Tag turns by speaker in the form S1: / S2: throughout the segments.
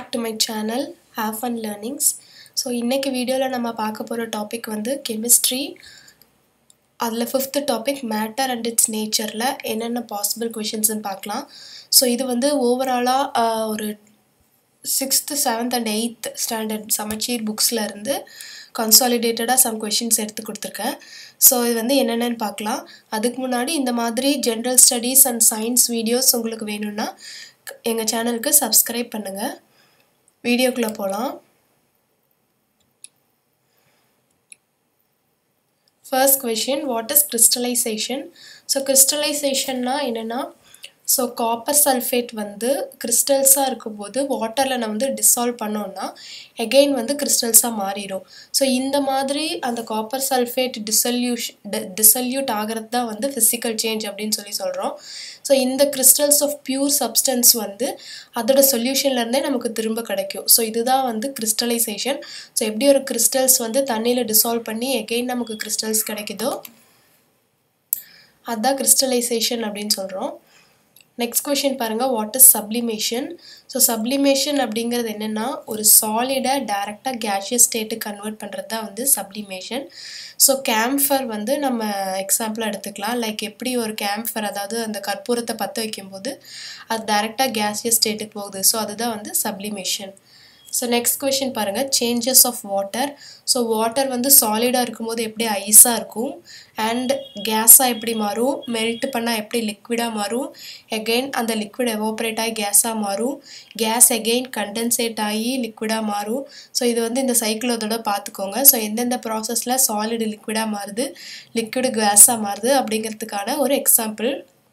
S1: Back to my channel have fun learnings so இன்றைக்கி வீடியோவில் நம்ம பார்க்க போகிற டாபிக் வந்து கெமிஸ்ட்ரி அதில் fifth topic matter and its நேச்சரில் என்னென்ன பாசிபிள் கொஷின்ஸ்னு பார்க்கலாம் ஸோ இது வந்து ஓவராலாக ஒரு sixth seventh and eighth standard Samacheer புக்ஸில் இருந்து கன்சாலிடேட்டடாக சம் கொஷின்ஸ் எடுத்து கொடுத்துருக்கேன் ஸோ இது வந்து என்னென்னு பார்க்கலாம் அதுக்கு முன்னாடி இந்த மாதிரி general studies and science videos உங்களுக்கு வேணும்னா எங்கள் சேனலுக்கு சப்ஸ்கிரைப் பண்ணுங்கள் வீடியோக்குள்ளே போகலாம் first question what is crystallisation so கிறிஸ்டலைசேஷன்னா என்னென்னா ஸோ காப்பர் சல்ஃபேட் வந்து கிறிஸ்டல்ஸாக இருக்கும்போது வாட்டரில் நம்ம வந்து டிசால்வ் பண்ணோன்னா எகெயின் வந்து கிறிஸ்டல்ஸாக மாறிடும் ஸோ இந்த மாதிரி அந்த காப்பர் சல்ஃபேட் டிசல்யூஷ் டிசல்யூட் ஆகிறது தான் வந்து ஃபிசிக்கல் சேஞ்ச் அப்படின்னு சொல்லி சொல்கிறோம் ஸோ இந்த கிறிஸ்டல்ஸ் ஆஃப் பியூர் சப்ஸ்டன்ஸ் வந்து அதோட சொல்யூஷன்லேருந்தே நமக்கு திரும்ப கிடைக்கும் ஸோ இதுதான் வந்து கிறிஸ்டலைசேஷன் ஸோ எப்படி ஒரு கிறிஸ்டல்ஸ் வந்து தண்ணியில் டிசால்வ் பண்ணி எகெயின் நமக்கு கிறிஸ்டல்ஸ் கிடைக்குதோ அதுதான் கிறிஸ்டலைசேஷன் அப்படின்னு சொல்கிறோம் நெக்ஸ்ட் கொஷின் பாருங்கள் what is sublimation so sublimation அப்படிங்கிறது என்னென்னா ஒரு சாலிடை டேரெக்டாக கேஷியஸ் ஸ்டேட்டு கன்வெர்ட் பண்ணுறது தான் வந்து சப்ளிமேஷன் ஸோ கேம்ஃபர் வந்து நம்ம எக்ஸாம்பிளாக எடுத்துக்கலாம் லைக் எப்படி ஒரு கேம்ஃபர் அதாவது அந்த கற்பூரத்தை பற்ற வைக்கும்போது அது டேரெக்டாக கேஷியஸ் ஸ்டேட்டுக்கு போகுது ஸோ அதுதான் வந்து சப்ளிமேஷன் ஸோ நெக்ஸ்ட் கொஷின் பாருங்கள் changes of water so water வந்து சாலிடாக இருக்கும்போது எப்படி ஐஸாக இருக்கும் அண்ட் கேஸாக எப்படி மாறும் மெல்ட் பண்ணால் எப்படி லிக்விடாக மாறும் எகெயின் அந்த லிக்விட் எவாப்ரேட் ஆகி கேஸாக மாறும் கேஸ் எகெயின் கண்டென்சேட் ஆகி லிக்விடாக மாறும் ஸோ இது வந்து இந்த சைக்கிள் அதோட பார்த்துக்கோங்க ஸோ எந்தெந்த ப்ராசஸில் சாலிடு லிக்விடாக மாறுது லிக்விடு கேஸாக மாறுது அப்படிங்கிறதுக்கான ஒரு example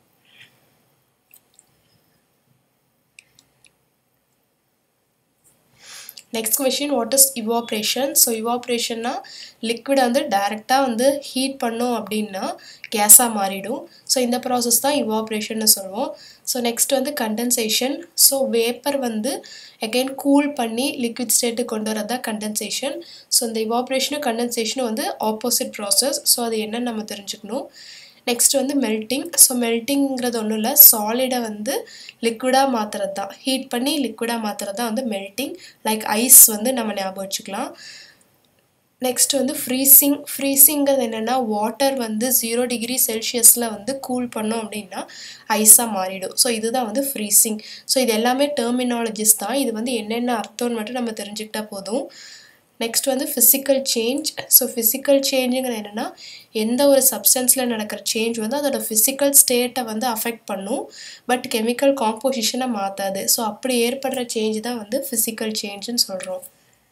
S1: next question what is evaporation so இவாப்ரேஷன்னா லிக்விடை வந்து டைரெக்டாக வந்து ஹீட் பண்ணோம் அப்படின்னா கேஸாக மாறிடும் ஸோ இந்த ப்ராசஸ் தான் இவாப்ரேஷன்னு சொல்லுவோம் ஸோ நெக்ஸ்ட் வந்து கண்டென்சேஷன் ஸோ வேப்பர் வந்து அகெயின் கூல் பண்ணி லிக்விட் ஸ்டேட்டுக்கு கொண்டு வரது தான் கண்டென்சேஷன் ஸோ இந்த இவாப்ரேஷனும் கண்டென்சேஷனும் வந்து ஆப்போசிட் ப்ராசஸ் ஸோ அது என்னன்னு நம்ம தெரிஞ்சுக்கணும் நெக்ஸ்ட் வந்து மெல்ட்டிங் ஸோ மெல்ட்டிங்கிறது ஒன்றும் இல்லை சாலிடை வந்து லிக்விடாக மாற்றுறது தான் ஹீட் பண்ணி லிக்விடாக மாற்றுறது தான் வந்து மெல்ட்டிங் லைக் ஐஸ் வந்து நம்ம ஞாபகம் வச்சுக்கலாம் நெக்ஸ்ட் வந்து ஃப்ரீசிங் ஃப்ரீசிங்கிறது என்னென்னா வாட்டர் வந்து ஜீரோ டிகிரி செல்சியஸில் வந்து கூல் பண்ணோம் அப்படின்னா ஐஸாக மாறிடும் ஸோ இதுதான் வந்து ஃப்ரீசிங் ஸோ இது எல்லாமே டெர்மினாலஜிஸ் தான் இது வந்து என்னென்ன அர்த்தம்னு மட்டும் நம்ம தெரிஞ்சுக்கிட்டா போதும் நெக்ஸ்ட் வந்து ஃபிசிக்கல் சேஞ்ச் ஸோ ஃபிசிக்கல் சேஞ்சுங்கிறது என்னென்னா எந்த ஒரு சப்ஸ்டன்ஸில் நடக்கிற சேஞ்ச் வந்து அதோட ஃபிசிக்கல் ஸ்டேட்டை வந்து அஃபெக்ட் பண்ணும் பட் கெமிக்கல் காம்போசிஷனை மாற்றாது ஸோ அப்படி ஏற்படுற சேஞ்ச் தான் வந்து ஃபிசிக்கல் சேஞ்சுன்னு சொல்கிறோம்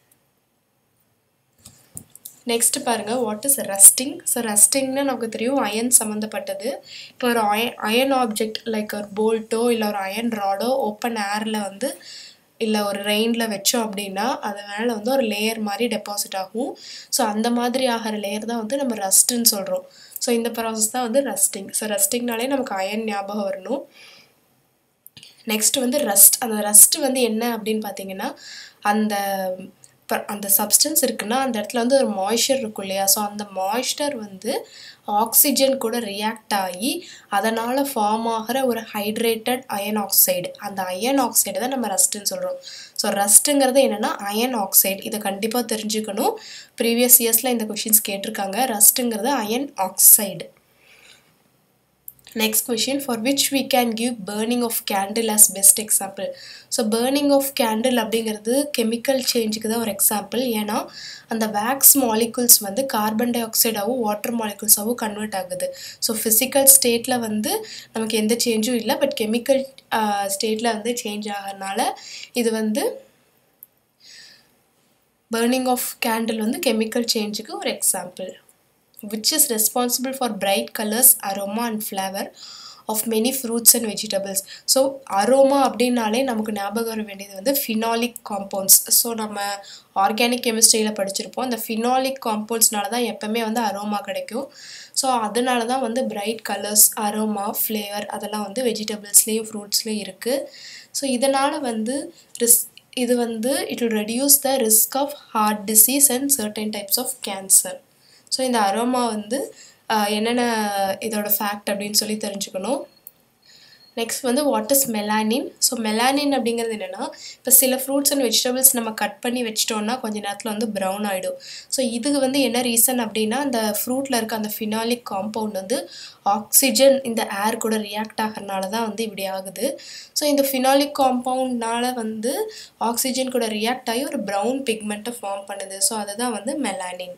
S1: நெக்ஸ்ட் பாருங்கள் வாட் இஸ் ரஸ்டிங் ஸோ ரஸ்டிங்னா நமக்கு தெரியும் அயன் சம்மந்தப்பட்டது இப்போ ஒரு அயன் அயன் ஆப்ஜெக்ட் லைக் ஒரு போல்ட்டோ இல்லை ஒரு அயன் ராடோ ஓப்பன் ஏரில் வந்து இல்லை ஒரு ரெயினில் வச்சோம் அப்படின்னா அது மேலே வந்து ஒரு லேயர் மாதிரி டெபாசிட் ஆகும் ஸோ அந்த மாதிரி ஆகிற லேயர் தான் வந்து நம்ம ரஸ்ட்டுன்னு சொல்கிறோம் ஸோ இந்த ப்ராசஸ் தான் வந்து ரஸ்டிங் ஸோ ரஸ்டிங்னாலே நமக்கு அயன் ஞாபகம் வரணும் நெக்ஸ்ட் வந்து ரஸ்ட் அந்த ரஸ்ட் வந்து என்ன அப்படின்னு பார்த்தீங்கன்னா அந்த அந்த சப்ஸ்டன்ஸ் இருக்குன்னா அந்த இடத்துல வந்து ஒரு மாய்ஸ்சர் இருக்கும் இல்லையா ஸோ அந்த மாய்ஸ்சர் வந்து ஆக்சிஜன் கூட ரியாக்ட் ஆகி அதனால் ஃபார்ம் ஆகிற ஒரு ஹைட்ரேட்டட் அயன் ஆக்சைடு அந்த அயன் ஆக்சைடு தான் நம்ம ரஸ்ட்டுன்னு சொல்கிறோம் ஸோ ரஸ்ட்டுங்கிறது என்னென்னா அயன் ஆக்சைடு இதை கண்டிப்பாக தெரிஞ்சுக்கணும் ப்ரீவியஸ் இயர்ஸில் இந்த கொஷின்ஸ் கேட்டிருக்காங்க ரஸ்ட்டுங்கிறது iron oxide next question for which we can give burning of candle as best example so burning of candle அப்படிங்கிறது கெமிக்கல் சேஞ்சுக்கு தான் ஒரு எக்ஸாம்பிள் ஏன்னா அந்த வேக்ஸ் மாலிகுல்ஸ் வந்து கார்பன் டை ஆக்சைடாகவும் வாட்டர் மாலிகுல்ஸாகவும் கன்வெர்ட் ஆகுது ஸோ ஃபிசிக்கல் ஸ்டேட்டில் வந்து நமக்கு எந்த சேஞ்சும் இல்லை பட் கெமிக்கல் ஸ்டேட்டில் வந்து சேஞ்ச் ஆகிறதுனால இது வந்து பேர்னிங் ஆஃப் கேண்டில் வந்து கெமிக்கல் சேஞ்சுக்கு ஒரு example which is responsible for bright colors, aroma and flavor of many fruits and vegetables. So aroma அப்படின்னாலே நமக்கு ஞாபகம் வர வேண்டியது வந்து ஃபினாலிக் காம்பவுண்ட்ஸ் ஸோ நம்ம ஆர்கானிக் கெமிஸ்ட்ரியில் படிச்சிருப்போம் இந்த ஃபினாலிக் காம்பவுண்ட்ஸ்னால தான் எப்போவுமே வந்து அரோமா கிடைக்கும் ஸோ அதனால தான் வந்து பிரைட் கலர்ஸ் அரோமா ஃப்ளேவர் அதெல்லாம் வந்து வெஜிடபிள்ஸ்லேயும் ஃப்ரூட்ஸ்லேயும் இருக்குது ஸோ இதனால் வந்து ரிஸ் இது வந்து it will reduce the risk of heart disease and certain types of cancer so இந்த அரோமா வந்து என்னென்ன இதோட ஃபேக்ட் அப்படின்னு சொல்லி தெரிஞ்சுக்கணும் நெக்ஸ்ட் வந்து what is melanin so melanin அப்படிங்கிறது என்னென்னா இப்போ சில ஃப்ரூட்ஸ் அண்ட் வெஜிடபிள்ஸ் நம்ம கட் பண்ணி வச்சிட்டோம்னா கொஞ்ச நேரத்தில் வந்து ப்ரௌன் ஆகிடும் ஸோ இதுக்கு வந்து என்ன ரீசன் அப்படின்னா அந்த ஃப்ரூட்டில் இருக்க அந்த ஃபினாலிக் காம்பவுண்ட் வந்து ஆக்சிஜன் இந்த ஏர் கூட ரியாக்ட் ஆகிறனால தான் வந்து இப்படி ஆகுது ஸோ இந்த ஃபினாலிக் காம்பவுண்ட்னால வந்து ஆக்சிஜன் கூட ரியாக்ட் ஆகி ஒரு ப்ரௌன் பிக்மெண்ட்டை ஃபார்ம் பண்ணுது ஸோ அதுதான் வந்து மெலானின்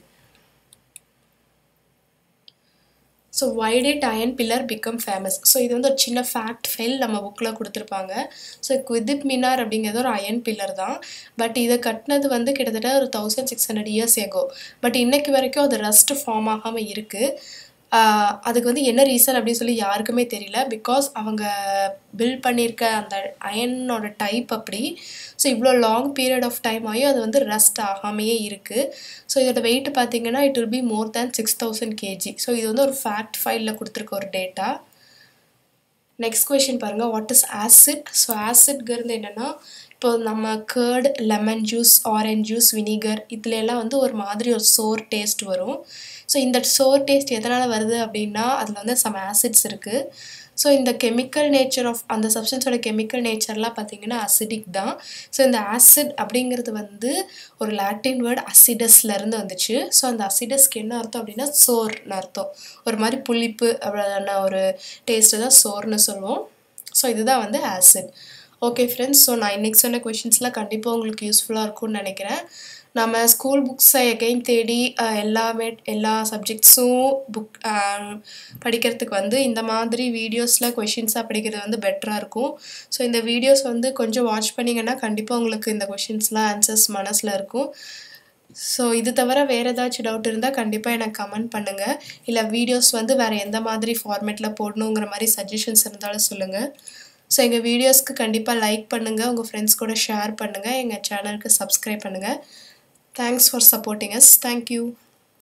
S1: ஸோ வைடேட் iron pillar become famous so இது வந்து ஒரு சின்ன ஃபேக்ட் ஃபைல் நம்ம புக்கில் கொடுத்துருப்பாங்க ஸோ குதிப் மினார் அப்படிங்கிறது ஒரு அயன் பில்லர் தான் பட் இதை கட்டினது வந்து கிட்டத்தட்ட ஒரு thousand six hundred years ago but இன்னைக்கு வரைக்கும் அது ரஸ்ட் ஃபார்ம் ஆகாமல் இருக்குது அதுக்கு வந்து என்ன ரீசன் அப்படின்னு சொல்லி யாருக்குமே தெரியல பிகாஸ் அவங்க பில்ட் பண்ணியிருக்க அந்த அயனோட டைப் அப்படி ஸோ இவ்வளோ லாங் பீரியட் ஆஃப் டைம் ஆகியும் அது வந்து ரஸ்ட் ஆகாமையே இருக்குது ஸோ இதோட வெயிட் பார்த்தீங்கன்னா it will be more than six thousand kg so இது வந்து ஒரு ஃபேக்ட் ஃபைலில் கொடுத்துருக்க ஒரு டேட்டா நெக்ஸ்ட் கொஷின் பாருங்கள் வாட் இஸ் ஆசிட் ஸோ ஆசிட்ங்கிறது என்னென்னா இப்போ நம்ம curd lemon juice orange juice vinegar இதுல எல்லாம் வந்து ஒரு மாதிரி ஒரு சோர் டேஸ்ட் வரும் ஸோ இந்த சோர் டேஸ்ட் எதனால் வருது அப்படின்னா அதில் வந்து சம் ஆசிட்ஸ் இருக்குது ஸோ இந்த கெமிக்கல் நேச்சர் ஆஃப் அந்த சப்ஸ்டன்ஸோட கெமிக்கல் நேச்சர்லாம் பார்த்தீங்கன்னா அசிடிக் தான் ஸோ இந்த ஆசிட் அப்படிங்கிறது வந்து ஒரு லாட்டின் வேர்டு அசிடஸ்லேருந்து வந்துச்சு ஸோ அந்த அசிடஸ்க்கு என்ன அர்த்தம் அப்படின்னா சோர்னு அர்த்தம் ஒரு மாதிரி புளிப்பு அப்படின்னா ஒரு டேஸ்ட்டு தான் சோர்னு சொல்லுவோம் ஸோ இதுதான் வந்து ஆசிட் ஓகே ஃப்ரெண்ட்ஸ் ஸோ நான் இன்றைக்கி சொன்ன கொஷின்ஸ்லாம் கண்டிப்பாக உங்களுக்கு யூஸ்ஃபுல்லாக இருக்கும்னு நினைக்கிறேன் நம்ம ஸ்கூல் புக்ஸை எகைன் தேடி எல்லாமே எல்லா சப்ஜெக்ட்ஸும் புக் படிக்கிறதுக்கு வந்து இந்த மாதிரி வீடியோஸில் கொஷின்ஸாக படிக்கிறது வந்து பெட்டராக இருக்கும் ஸோ இந்த வீடியோஸ் வந்து கொஞ்சம் வாட்ச் பண்ணிங்கன்னா கண்டிப்பாக உங்களுக்கு இந்த கொஷின்ஸ்லாம் ஆன்சர்ஸ் மனசில் இருக்கும் ஸோ இது தவிர வேறு ஏதாச்சும் டவுட் இருந்தால் கண்டிப்பாக எனக்கு கமெண்ட் பண்ணுங்கள் இல்லை வீடியோஸ் வந்து வேறு எந்த மாதிரி ஃபார்மேட்டில் போடணுங்கிற மாதிரி சஜஷன்ஸ் இருந்தாலும் சொல்லுங்கள் ஸோ எங்கள் வீடியோஸ்க்கு கண்டிப்பாக லைக் பண்ணுங்கள் உங்கள் ஃப்ரெண்ட்ஸ் கூட ஷேர் பண்ணுங்கள் எங்கள் சேனலுக்கு சப்ஸ்கிரைப் பண்ணுங்கள் thanks for supporting us thank you